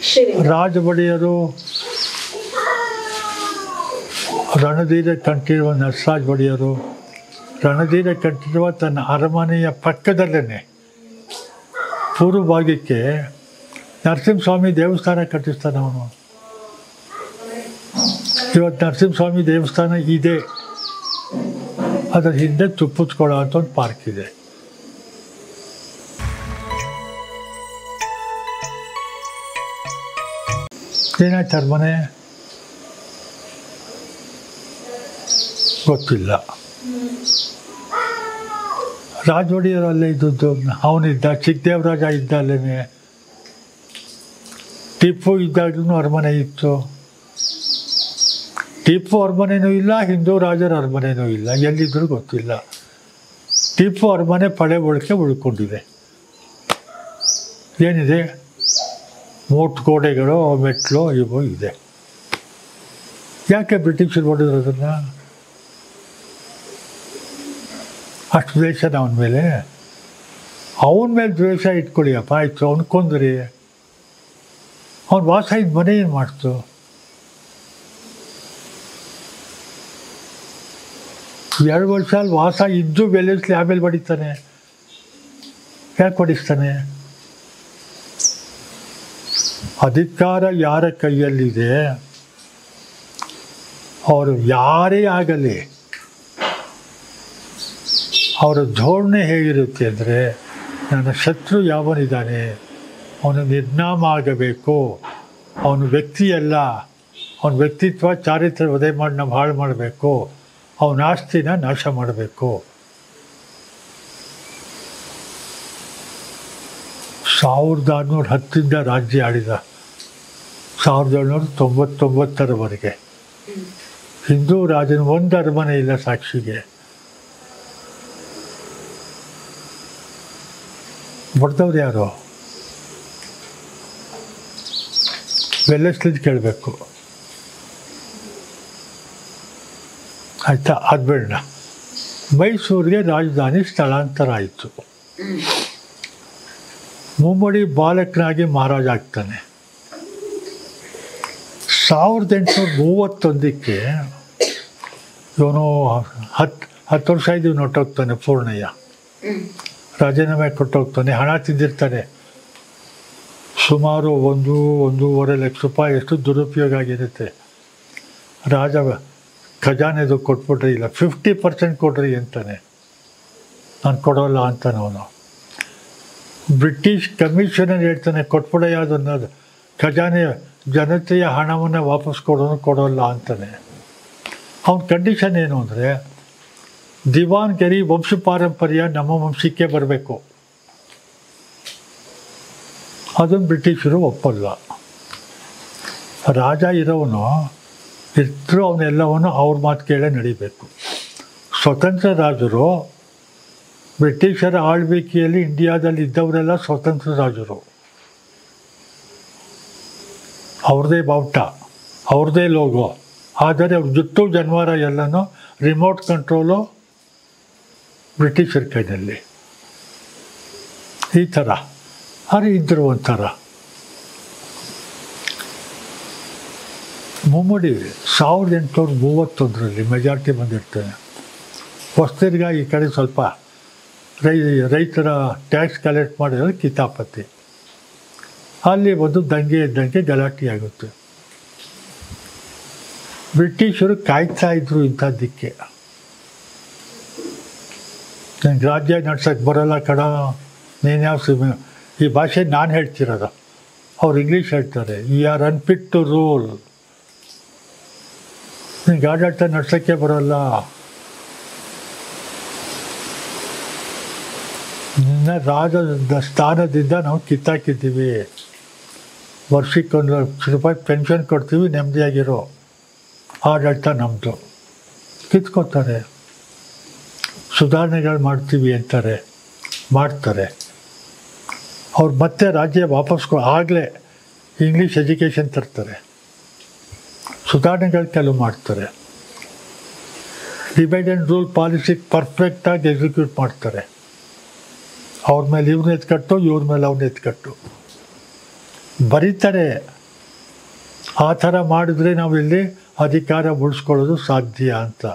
ಶ್ರೀಲಿಂಗ ರಾಜ ಒಡೆಯರು ರಣಧೀರ ಕಂಠಿರುವ ನರಸರಾಜ್ ಒಡೆಯರು ರಣಧೀರ ಕಂಠಿರುವ ತನ್ನ ಅರಮನೆಯ ಪಕ್ಕದಲ್ಲೇ ಪೂರ್ವ ಭಾಗಕ್ಕೆ ನರಸಿಂಹಸ್ವಾಮಿ ದೇವಸ್ಥಾನ ಕಟ್ಟಿಸ್ತಾನೆ ಅವನು ಇವತ್ತು ನರಸಿಂಹಸ್ವಾಮಿ ದೇವಸ್ಥಾನ ಇದೆ ಅದರ ಹಿಂದೆ ತುಪ್ಪುತ್ಕೊಳ ಅಂತ ಒಂದು ಪಾರ್ಕ್ ಇದೆ ಏನಾಯ್ತು ಅರಮನೆ ಗೊತ್ತಿಲ್ಲ ರಾಜ ಒಡೆಯರ್ ಅಲ್ಲೇ ಇದ್ದದ್ದು ಅವನಿದ್ದ ಚಿಕ್ಕದೇವರಾಜ ಇದ್ದ ಅಲ್ಲೇ ಟಿಪ್ಪು ಇದ್ದಾಗಲೂ ಅರಮನೆ ಇತ್ತು ಟಿಪ್ಪು ಅರಮನೆನೂ ಇಲ್ಲ ಹಿಂದೂ ರಾಜರ ಅರಮನೆನೂ ಇಲ್ಲ ಎಲ್ಲಿದ್ದರೂ ಗೊತ್ತಿಲ್ಲ ಟಿಪ್ಪು ಅರಮನೆ ಪಡೆ ಬಳಕೆ ಉಳ್ಕೊಂಡಿದೆ ಏನಿದೆ ಮೂಟ್ ಗೋಡೆಗಳು ಮೆಟ್ಲು ಇವು ಇದೆ ಯಾಕೆ ಬ್ರಿಟಿಷರು ಹೊಡೆದ್ರು ಅದನ್ನು ಅಷ್ಟು ದ್ವೇಷನ ಅವನ ಮೇಲೆ ಅವನ ಮೇಲೆ ದ್ವೇಷ ಇಟ್ಕೊಳ್ಳಿಯಪ್ಪ ಆಯಿತು ಅವ್ನು ಕೊಂದ್ರಿ ಅವ್ನ ವಾಸ ಇದ್ದ ಮನೆ ಏನು ಮಾಡ್ತು ಎರಡು ವರ್ಷ ಅಲ್ಲಿ ವಾಸ ಇದ್ದು ಬೆಳೆಸ್ಲಿ ಆಮೇಲೆ ಹೊಡಿತಾನೆ ಯಾಕೆ ಹೊಡಿಸ್ತಾನೆ ಅಧಿಕಾರ ಯಾರ ಕೈಯಲ್ಲಿದೆ ಅವರು ಯಾರೇ ಆಗಲಿ ಅವರ ಧೋರಣೆ ಹೇಗಿರುತ್ತೆ ಅಂದರೆ ನನ್ನ ಶತ್ರು ಯಾವನಿದ್ದಾನೆ ಅವನು ನಿರ್ನಾಮ ಆಗಬೇಕು ಅವನ ವ್ಯಕ್ತಿಯಲ್ಲ ಅವನ ವ್ಯಕ್ತಿತ್ವ ಚಾರಿತ್ರ್ಯ ವಧೆ ಮಾಡಿ ನಾವು ಹಾಳು ಮಾಡಬೇಕು ಅವನ ಆಸ್ತಿನ ನಾಶ ಮಾಡಬೇಕು ಸಾವಿರದ ಆರುನೂರ ಹತ್ತಿಂದ ರಾಜ್ಯ ಆಡಿದ ಸಾವಿರದ ಏಳ್ನೂರ ತೊಂಬತ್ತೊಂಬತ್ತರವರೆಗೆ ಹಿಂದೂ ರಾಜನ ಒಂದು ಅರಮನೆ ಇಲ್ಲ ಸಾಕ್ಷಿಗೆ ಬಡ್ದವ್ರು ಯಾರು ವೆಲ್ಲೆಸ್ಲಿದ್ ಕೇಳಬೇಕು ಆಯ್ತಾ ಅದು ಬೇಡ ಮೈಸೂರಿಗೆ ರಾಜಧಾನಿ ಸ್ಥಳಾಂತರ ಆಯಿತು ಮುಮ್ಮಡಿ ಬಾಲಕನಾಗಿ ಮಹಾರಾಜ ಆಗ್ತಾನೆ ಸಾವಿರದ ಎಂಟುನೂರ ಮೂವತ್ತೊಂದಕ್ಕೆ ಇವನು ಹತ್ತು ಹತ್ತು ವರ್ಷ ಇದ್ದೀವಿ ಹೊಟ್ಟೋಗ್ತಾನೆ ಪೂರ್ಣಯ್ಯ ರಾಜೀನಾಮೆ ಕೊಟ್ಟೋಗ್ತಾನೆ ಹಣ ತಿಂದಿರ್ತಾನೆ ಸುಮಾರು ಒಂದು ಒಂದೂವರೆ ಲಕ್ಷ ರೂಪಾಯಿ ಎಷ್ಟು ದುರುಪಯೋಗ ಆಗಿರುತ್ತೆ ರಾಜ ಖಜಾನೆದು ಕೊಟ್ಬಿಟ್ರೆ ಇಲ್ಲ ಫಿಫ್ಟಿ ಪರ್ಸೆಂಟ್ ಕೊಡ್ರಿ ಅಂತಾನೆ ನಾನು ಕೊಡೋಲ್ಲ ಅಂತಾನೆ ಅವನು ಬ್ರಿಟಿಷ್ ಕಮಿಷನರ್ ಹೇಳ್ತಾನೆ ಕೊಟ್ಬಿಡಯ್ಯ ಅದನ್ನೋದು ಖಜಾನೆ ಜನತೆಯ ಹಣವನ್ನು ವಾಪಸ್ ಕೊಡೋನು ಕೊಡೋಲ್ಲ ಅಂತಾನೆ ಅವನ ಕಂಡೀಷನ್ ಏನು ಅಂದರೆ ದಿವಾನ್ಗಿರಿ ವಂಶ ಪಾರಂಪರ್ಯ ನಮ್ಮ ವಂಶಕ್ಕೆ ಬರಬೇಕು ಅದನ್ನು ಬ್ರಿಟಿಷರು ಒಪ್ಪಲ್ಲ ರಾಜ ಇರೋವನು ಇದ್ರೂ ಅವನ್ನೆಲ್ಲವನ್ನು ಅವ್ರ ಮಾತು ಕೇಳೇ ನಡಿಬೇಕು ಸ್ವತಂತ್ರ ರಾಜರು ಬ್ರಿಟಿಷರ ಆಳ್ವಿಕೆಯಲ್ಲಿ ಇಂಡಿಯಾದಲ್ಲಿ ಇದ್ದವರೆಲ್ಲ ಸ್ವತಂತ್ರ ರಾಜರು ಅವ್ರದ್ದೇ ಬಾವುಟ ಅವ್ರದ್ದೇ ಲೋಗೋ ಆದರೆ ಅವ್ರ ಜುಟ್ಟು ಜನ್ವಾರ ಎಲ್ಲನೂ ರಿಮೋಟ್ ಕಂಟ್ರೋಲು ಬ್ರಿಟಿಷರ ಕೈನಲ್ಲಿ ಈ ಥರ ಆದರೆ ಇದ್ದರು ಒಂಥರ ಮುಮ್ಮಡಿ ಸಾವಿರದ ಎಂಟುನೂರ ಮೂವತ್ತೊಂದರಲ್ಲಿ ಮೆಜಾರಿಟಿ ಬಂದಿರ್ತಾನೆ ಹೊಸ್ತಿರ್ಗ ಈ ಕಡೆ ಸ್ವಲ್ಪ ರೈ ರೈತರ ಟ್ಯಾಕ್ಸ್ ಕಲೆಕ್ಟ್ ಮಾಡಿದ್ರೆ ಕಿತಾಪತಿ ಅಲ್ಲಿ ಒಂದು ದಂಗೆ ಇದ್ದಂಗೆ ಗಲಾಟೆ ಆಗುತ್ತೆ ಬ್ರಿಟಿಷರು ಕಾಯ್ತಾ ಇದ್ರು ಇಂಥದ್ದಕ್ಕೆ ನಂಗೆ ರಾಜ್ಯ ನಡ್ಸೋಕ್ಕೆ ಬರೋಲ್ಲ ಕಣ ನೀನು ಯಾವ ಸಿಮೆ ಈ ಭಾಷೆ ನಾನು ಹೇಳ್ತಿರೋದು ಅವ್ರು ಇಂಗ್ಲೀಷ್ ಹೇಳ್ತಾರೆ you are unfit to rule ನಿಂಗೆ ಆಡಳಿತ ನಡ್ಸೋಕ್ಕೆ ಬರೋಲ್ಲ ನಿನ್ನ ರಾಜದ ಸ್ಥಾನದಿಂದ ನಾವು ಕಿತ್ತಾಕಿದ್ದೀವಿ ವರ್ಷಕ್ಕೆ ಒಂದು ಲಕ್ಷ ರೂಪಾಯಿ ಪೆನ್ಷನ್ ಕೊಡ್ತೀವಿ ನೆಮ್ಮದಿಯಾಗಿರೋ ಆಡಳಿತ ನಮ್ಮದು ಕಿತ್ಕೋತಾರೆ ಸುಧಾರಣೆಗಳು ಮಾಡ್ತೀವಿ ಅಂತಾರೆ ಮಾಡ್ತಾರೆ ಅವ್ರು ಮತ್ತೆ ರಾಜ್ಯ ವಾಪಸ್ ಕೊ ಆಗಲೇ ಇಂಗ್ಲೀಷ್ ಎಜುಕೇಷನ್ ತರ್ತಾರೆ ಸುಧಾರಣೆಗಳು ಕೆಲವು ಮಾಡ್ತಾರೆ ಡಿವೈಡ್ ಆ್ಯಂಡ್ ರೂಲ್ ಪಾಲಿಸಿ ಪರ್ಫೆಕ್ಟಾಗಿ ಎಕ್ಸಿಕ್ಯೂಟ್ ಮಾಡ್ತಾರೆ ಅವ್ರ ಮೇಲೆ ಇವ್ರನ್ನ ಎತ್ಕಟ್ಟು ಇವ್ರ ಮೇಲೆ ಅವ್ನ ಎತ್ಕಟ್ಟು ಬರೀತಾರೆ ಆ ಥರ ಮಾಡಿದ್ರೆ ನಾವಿಲ್ಲಿ ಅಧಿಕಾರ ಉಳಿಸ್ಕೊಳ್ಳೋದು ಸಾಧ್ಯ ಅಂತ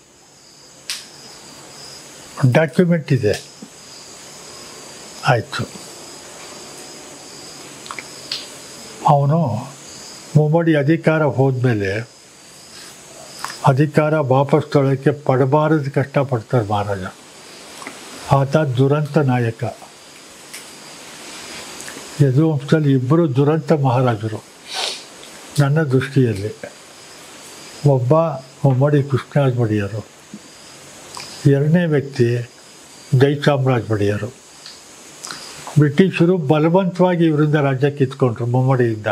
ಡಾಕ್ಯುಮೆಂಟ್ ಇದೆ ಆಯಿತು ಅವನು ಮುಮ್ಮಡಿ ಅಧಿಕಾರ ಹೋದ್ಮೇಲೆ ಅಧಿಕಾರ ವಾಪಸ್ ತೊಳಕ್ಕೆ ಪಡಬಾರದು ಕಷ್ಟಪಡ್ತಾರೆ ಮಹಾರಾಜ ಆತ ದುರಂತ ನಾಯಕ ಯದುವಂಶದಲ್ಲಿ ಇಬ್ಬರು ದುರಂತ ಮಹಾರಾಜರು ನನ್ನ ದೃಷ್ಟಿಯಲ್ಲಿ ಒಬ್ಬ ಮುಮ್ಮಡಿ ಕೃಷ್ಣರಾಜ ಒಡೆಯರು ಎರಡನೇ ವ್ಯಕ್ತಿ ಜೈಚಾಮರಾಜ ಒಡೆಯರು ಬ್ರಿಟಿಷರು ಬಲವಂತವಾಗಿ ಇವರಿಂದ ರಾಜ್ಯ ಕಿತ್ಕೊಂಡ್ರು ಮುಮ್ಮಡಿಯಿಂದ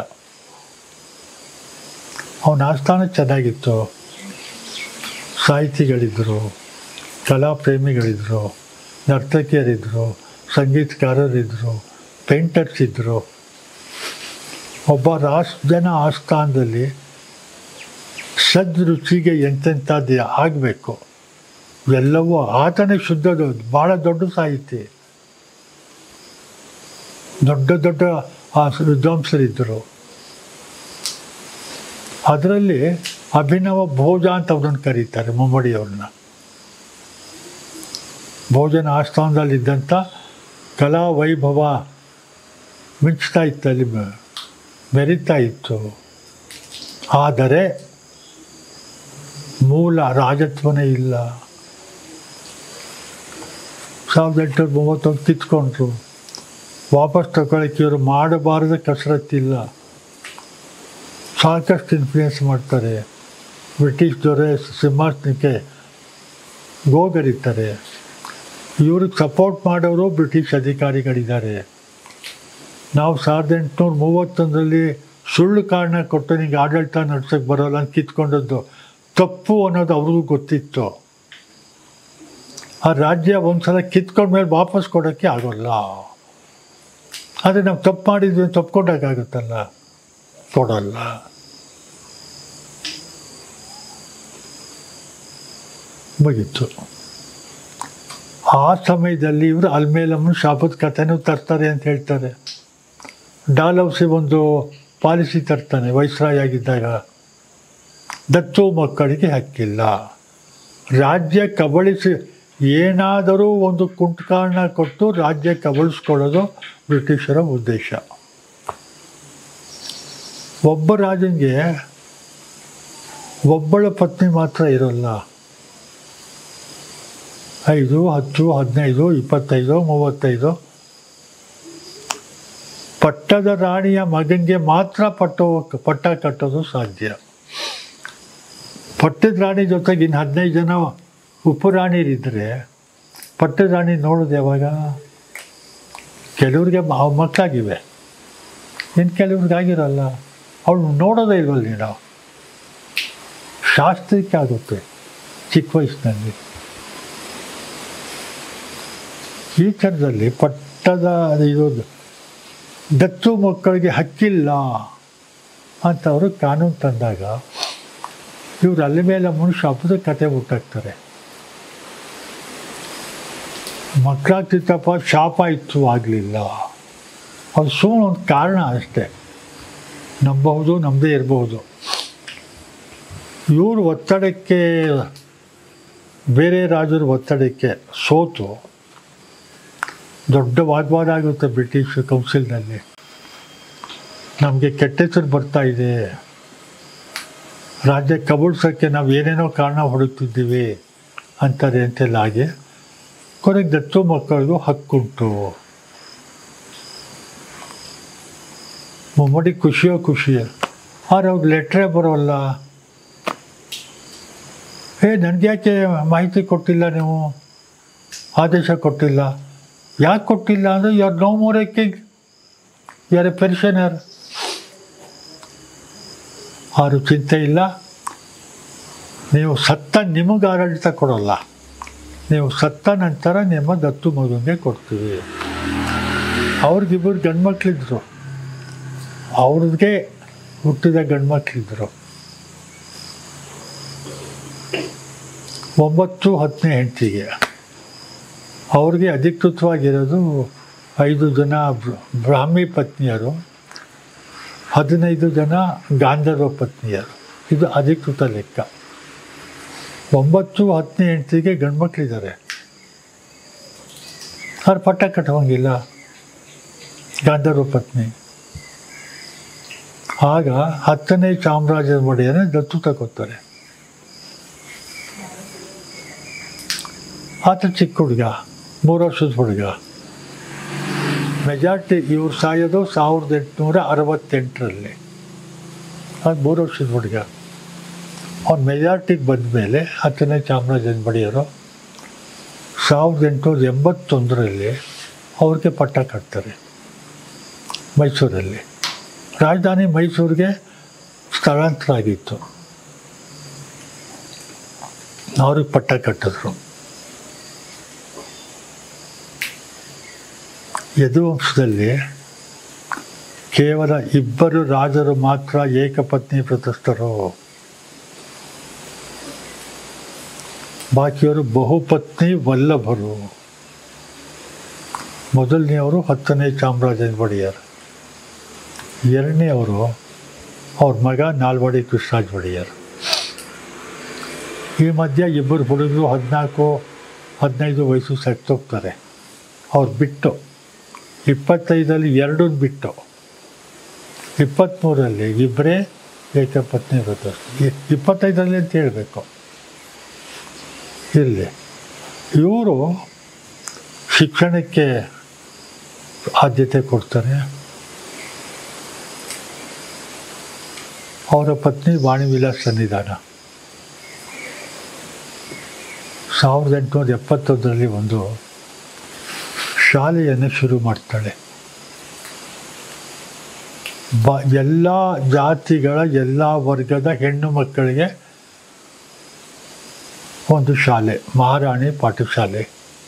ಅವನ ಆಸ್ಥಾನ ಚೆನ್ನಾಗಿತ್ತು ಸಾಹಿತಿಗಳಿದ್ದರು ಕಲಾ ಪ್ರೇಮಿಗಳಿದ್ದರು ನರ್ತಕಿಯರಿದ್ದರು ಸಂಗೀತಗಾರರಿದ್ದರು ಪೇಂಟರ್ಸ್ ಇದ್ದರು ಒಬ್ಬ ರಾಷ್ಟ್ರ ಜನ ಆಸ್ಥಾನದಲ್ಲಿ ಸದ್ರುಚಿಗೆ ಎಂತೆಂಥದ್ದು ಆಗಬೇಕು ಎಲ್ಲವೂ ಆತನೇ ಶುದ್ಧ ಭಾಳ ದೊಡ್ಡ ಸಾಹಿತಿ ದೊಡ್ಡ ದೊಡ್ಡ ಆ ವಿದ್ವಾಂಸರಿದ್ದರು ಅದರಲ್ಲಿ ಅಭಿನವ ಭೋಜ ಅಂತ ಅವ್ರನ್ನ ಕರೀತಾರೆ ಮುಮ್ಮಡಿಯವ್ರನ್ನ ಭೋಜನ ಆಸ್ಥಾನದಲ್ಲಿದ್ದಂಥ ಕಲಾ ವೈಭವ ಮಿಂಚ್ತಾ ಇತ್ತು ಅಲ್ಲಿ ಮ- ಮೆರಿತಾ ಇತ್ತು ಆದರೆ ಮೂಲ ರಾಜತ್ವನೇ ಇಲ್ಲ ಸಾವಿರದ ಎಂಟುನೂರ ಮೂವತ್ತೊಂದು ಕಿತ್ಕೊಂಡ್ರು ವಾಪಸ್ ತಗೊಳ್ಳೋಕ್ಕೆ ಇವರು ಮಾಡಬಾರದ ಕಸರತ್ತಿಲ್ಲ ಸಾಕಷ್ಟು ಇನ್ಫ್ಲೂಯೆನ್ಸ್ ಮಾಡ್ತಾರೆ ಬ್ರಿಟಿಷ್ ದೊರೆ ಸಿಂಹಾಸನಕ್ಕೆ ಗೋಗರಿತಾರೆ ಇವ್ರಿಗೆ ಸಪೋರ್ಟ್ ಮಾಡೋರು ಬ್ರಿಟಿಷ್ ಅಧಿಕಾರಿಗಳಿದ್ದಾರೆ ನಾವು ಸಾವಿರದ ಎಂಟುನೂರ ಮೂವತ್ತೊಂದರಲ್ಲಿ ಸುಳ್ಳು ಕಾರಣ ಕೊಟ್ಟು ನಿಂಗೆ ಆಡಳಿತ ನಡ್ಸೋಕ್ಕೆ ಬರೋಲ್ಲ ಅಂತ ಕಿತ್ಕೊಂಡದ್ದು ತಪ್ಪು ಅನ್ನೋದು ಅವ್ರಿಗೂ ಗೊತ್ತಿತ್ತು ಆ ರಾಜ್ಯ ಒಂದ್ಸಲ ಕಿತ್ಕೊಂಡ್ಮೇಲೆ ವಾಪಸ್ ಕೊಡೋಕ್ಕೆ ಆಗೋಲ್ಲ ಆದರೆ ನಾವು ತಪ್ಪು ಮಾಡಿದ್ವಿ ಅಂತ ತಪ್ಪಿಕೊಂಡಾಗುತ್ತಲ್ಲ ಕೊಡಲ್ಲ ಮುಗೀತು ಆ ಸಮಯದಲ್ಲಿ ಇವರು ಅಲ್ಮೇಲಮ್ಮನ ಶಾಪದ ಕಥೆನೂ ತರ್ತಾರೆ ಅಂತ ಹೇಳ್ತಾರೆ ಡಾಲೌಸಿ ಒಂದು ಪಾಲಿಸಿ ತರ್ತಾನೆ ವೈಸ್ರಾಯ್ ಆಗಿದ್ದಾಗ ದತ್ತು ಮಕ್ಕಳಿಗೆ ಹಕ್ಕಿಲ್ಲ ರಾಜ್ಯ ಕಬಳಿಸಿ ಏನಾದರೂ ಒಂದು ಕುಂಟಕಾರಣ ಕೊಟ್ಟು ರಾಜ್ಯ ಕಬಳಿಸ್ಕೊಳ್ಳೋದು ಬ್ರಿಟಿಷರ ಉದ್ದೇಶ ಒಬ್ಬ ರಾಜನಿಗೆ ಒಬ್ಬಳ ಪತ್ನಿ ಮಾತ್ರ ಇರೋಲ್ಲ ಐದು ಹತ್ತು ಹದಿನೈದು ಇಪ್ಪತ್ತೈದು ಮೂವತ್ತೈದು ಪಟ್ಟದ ರಾಣಿಯ ಮಗನಿಗೆ ಮಾತ್ರ ಪಟ್ಟು ಪಟ್ಟ ಕಟ್ಟೋದು ಸಾಧ್ಯ ಪಟ್ಟದ ರಾಣಿ ಜೊತೆಗೆ ಇನ್ನು ಹದಿನೈದು ಜನ ಉಪರಾಣಿಯರಿದ್ದರೆ ಪಟ್ಟದ ರಾಣಿ ನೋಡೋದು ಯಾವಾಗ ಕೆಲವ್ರಿಗೆ ಮ- ಅವ್ ಮಕ್ಕಳಾಗಿವೆ ಇನ್ನು ಕೆಲವ್ರಿಗೆ ಆಗಿರಲ್ಲ ಅವಳು ನೋಡೋದೇ ಇಲ್ವಲ್ಲ ನೀನು ಶಾಸ್ತ್ರಕ್ಕೆ ಆಗುತ್ತೆ ಚಿಕ್ಕ ವಯಸ್ಸಿನಲ್ಲಿ ಈ ಥರದಲ್ಲಿ ಪಟ್ಟದ ಇದು ದತ್ತು ಮಕ್ಕಳಿಗೆ ಹಕ್ಕಿಲ್ಲ ಅಂತ ಅವರು ಕಾನೂನು ತಂದಾಗ ಇವ್ರು ಅಲ್ಲಿ ಮೇಲೆ ಮನುಷ್ಯ ಹಬ್ಬದ ಕತೆ ಹುಟ್ಟಾಕ್ತಾರೆ ಮಕ್ಕಳಾಗ್ತಿತ್ತಪ್ಪ ಶಾಪ ಇತ್ತು ಆಗಲಿಲ್ಲ ಅದು ಸುಮ್ಮನೆ ಒಂದು ಕಾರಣ ಅಷ್ಟೇ ನಂಬಬಹುದು ನಂಬದೇ ಇರಬಹುದು ಇವರು ಒತ್ತಡಕ್ಕೆ ಬೇರೆ ರಾಜರ ಒತ್ತಡಕ್ಕೆ ಸೋತು ದೊಡ್ಡ ವಾಗ್ವಾದ ಆಗುತ್ತೆ ಬ್ರಿಟಿಷ್ ಕೌನ್ಸಿಲ್ನಲ್ಲಿ ನಮಗೆ ಕೆಟ್ಟ ಹೆಸರು ಬರ್ತಾ ಇದೆ ರಾಜ್ಯ ಕಬಳಿಸೋಕ್ಕೆ ನಾವು ಏನೇನೋ ಕಾರಣ ಹುಡುಕ್ತಿದ್ದೀವಿ ಅಂತಾರೆ ಅಂತೆಲ್ಲ ಹಾಗೆ ಕೊನೆಗೆ ದತ್ತು ಮಕ್ಕಳಿಗೂ ಹಕ್ಕುಂಟು ಮುಮ್ಮಡಿ ಖುಷಿಯೋ ಖುಷಿಯೋ ಆದ್ರೆ ಅವ್ರಿಗೆ ಲೆಟ್ರೇ ಬರೋಲ್ಲ ಏ ನನಗೆ ಯಾಕೆ ಮಾಹಿತಿ ಕೊಟ್ಟಿಲ್ಲ ನೀವು ಆದೇಶ ಕೊಟ್ಟಿಲ್ಲ ಯಾಕೆ ಕೊಟ್ಟಿಲ್ಲ ಅಂದರೆ ಯಾರು ನೋ ಮೋರ್ ಎ ಕಿಂಗ್ ಯಾರ ಪೆನ್ಷನರ್ ಆರು ಚಿಂತೆ ಇಲ್ಲ ನೀವು ಸತ್ತ ನಿಮಗೆ ಆಡಳಿತ ಕೊಡೋಲ್ಲ ನೀವು ಸತ್ತ ನಂತರ ನಿಮ್ಮ ದತ್ತು ಮಗುವಿಗೆ ಕೊಡ್ತೀವಿ ಅವ್ರಿಗಿಬ್ಬರು ಗಂಡ್ಮಕ್ಳಿದ್ರು ಅವ್ರಿಗೆ ಹುಟ್ಟಿದ ಗಂಡ್ಮಕ್ಳಿದ್ರು ಒಂಬತ್ತು ಹತ್ತನೇ ಹೆಂಡತಿಗೆ ಅವ್ರಿಗೆ ಅಧಿಕೃತವಾಗಿರೋದು ಐದು ಜನ ಬ್ರ- ಬ್ರಾಹ್ಮಿ ಪತ್ನಿಯರು ಹದಿನೈದು ಜನ ಗಾಂಧರ್ವ ಪತ್ನಿಯರು ಇದು ಅಧಿಕೃತ ಲೆಕ್ಕ ಒಂಬತ್ತು ಹತ್ತನೇ ಹೆಂಡತಿಗೆ ಗಂಡ್ಮಕ್ಳಿದ್ದಾರೆ ಅವ್ರು ಪಟ್ಟ ಕಟ್ಟುವಂಗಿಲ್ಲ ಗಾಂಧರ್ವ ಪತ್ನಿ ಆಗ ಹತ್ತನೇ ಚಾಮರಾಜನ ಒಡೆಯನ ದತ್ತು ತಗೋತಾರೆ ಆತ ಚಿಕ್ಕ ಹುಡುಗ ಮೂರು ವರ್ಷದ ಹುಡುಗ ಮೆಜಾರಿಟಿ ಇವ್ರು ಸಾಯೋದು ಸಾವಿರದ ಎಂಟುನೂರ ಅರವತ್ತೆಂಟರಲ್ಲಿ ಅದು ಮೂರು ವರ್ಷದ ಹುಡುಗ ಅವ್ನು ಮೆಜಾರಿಟಿಗೆ ಬಂದ ಮೇಲೆ ಹತ್ತನೇ ಚಾಮರಾಜನ ಬಡಿಯರು ಸಾವಿರದ ಎಂಟುನೂರ ಎಂಬತ್ತೊಂದರಲ್ಲಿ ಅವ್ರಿಗೆ ಪಟ್ಟ ಕಟ್ತಾರೆ ಮೈಸೂರಲ್ಲಿ ರಾಜಧಾನಿ ಮೈಸೂರಿಗೆ ಸ್ಥಳಾಂತರ ಆಗಿತ್ತು ಅವ್ರಿಗೆ ಪಟ್ಟ ಕಟ್ಟಿದ್ರು ಯದುವಂಶದಲ್ಲಿ ಕೇವಲ ಇಬ್ಬರು ರಾಜರು ಮಾತ್ರ ಏಕಪತ್ನಿ ಪ್ರತಸ್ಥರು ಬಾಕಿಯವರು ಬಹುಪತ್ನಿ ವಲ್ಲಭರು ಮೊದಲನೆಯವರು ಹತ್ತನೇ ಚಾಮರಾಜನ ಒಡೆಯರ್ ಎರಡನೆಯವರು ಅವ್ರ ಮಗ ನಾಲ್ವಡಿ ಕೃಷ್ಣರಾಜ ಒಡೆಯರ್ ಈ ಮಧ್ಯೆ ಇಬ್ಬರು ಹುಡುಗರು ಹದಿನಾಲ್ಕು ಹದಿನೈದು ವಯಸ್ಸು ಸತ್ತೋಗ್ತಾರೆ ಅವ್ರು ಬಿಟ್ಟು ಇಪ್ಪತ್ತೈದಲ್ಲಿ ಎರಡನ್ನು ಬಿಟ್ಟು ಇಪ್ಪತ್ತ್ಮೂರರಲ್ಲಿ ಇಬ್ಬರೇ ಏಕಪತ್ನಿ ವ್ರತ ಇ- ಇಪ್ಪತ್ತೈದರಲ್ಲಿ ಅಂತ ಹೇಳಬೇಕು ಇಲ್ಲಿ ಇವರು ಶಿಕ್ಷಣಕ್ಕೆ ಆದ್ಯತೆ ಕೊಡ್ತಾರೆ ಅವರ ಪತ್ನಿ ವಾಣಿವಿಲಾಸ್ ಸನ್ನಿಧಾನ ಸಾವಿರದ ಎಂಟುನೂರ ಎಪ್ಪತ್ತೊಂದರಲ್ಲಿ ಒಂದು ಶಾಲೆಯನ್ನು ಶುರು ಮಾಡ್ತಾಳೆ ಬ ಎಲ್ಲ ಜಾತಿಗಳ ಎಲ್ಲ ವರ್ಗದ ಹೆಣ್ಣು ಮಕ್ಕಳಿಗೆ ಒಂದು ಶಾಲೆ ಮಹಾರಾಣಿ ಪಾಠಶಾಲೆ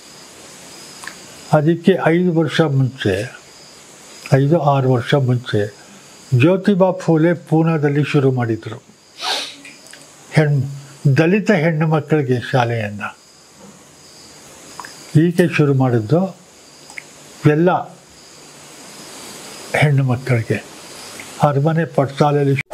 ಅದಕ್ಕೆ ಐದು ವರ್ಷ ಮುಂಚೆ ಐದು ಆರು ವರ್ಷ ಮುಂಚೆ ಜ್ಯೋತಿಬಾ ಫೂಲೆ ಪೂನಾದಲ್ಲಿ ಶುರು ಮಾಡಿದರು ಹೆಣ್ಣು ದಲಿತ ಹೆಣ್ಣು ಮಕ್ಕಳಿಗೆ ಶಾಲೆಯನ್ನು ಈಕೆ ಶುರು ಮಾಡಿದ್ದು ಎಲ್ಲ ಹೆಣ್ಣು ಮಕ್ಕಳಿಗೆ ಅರಮನೆ ಪಟ್ಸಾಲೆಯಲ್ಲಿ